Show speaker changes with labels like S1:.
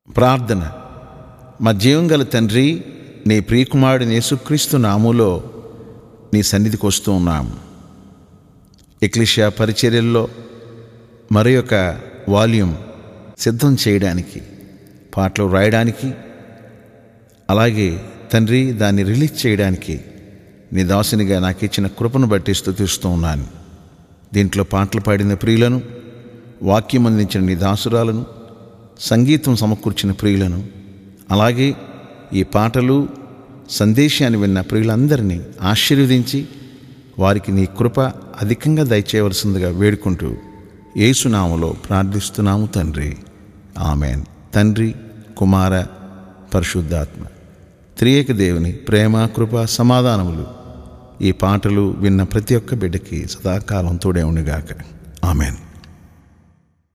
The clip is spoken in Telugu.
S1: ప్రార్థన మా జీవం గల తండ్రి నీ ప్రియకుమారుడిని యేసుక్రీస్తు నాములో నీ సన్నిధికి వస్తూ ఉన్నాం ఎక్లిషియా పరిచర్యల్లో మరి ఒక వాల్యూమ్ సిద్ధం చేయడానికి పాటలు రాయడానికి అలాగే తండ్రి దాన్ని రిలీజ్ చేయడానికి నీ దాసునిగా నాకు ఇచ్చిన కృపను బట్టి స్థుతిస్తూ ఉన్నాను దీంట్లో పాటలు పాడిన ప్రియులను వాక్యం అందించిన నీ దాసురాలను సంగీతం సమకూర్చిన ప్రియులను అలాగే ఈ పాటలు సందేశాన్ని విన్న ప్రియులందరినీ ఆశీర్వదించి వారికి నీ కృప అధికంగా దయచేయవలసిందిగా వేడుకుంటూ ఏసునామలో ప్రార్థిస్తున్నాము తండ్రి ఆమెన్ తండ్రి కుమార పరిశుద్ధాత్మ త్రియేక దేవుని ప్రేమ కృప సమాధానములు ఈ పాటలు విన్న ప్రతి ఒక్క బిడ్డకి సదాకాలం తోడే ఉండిగాక ఆమెన్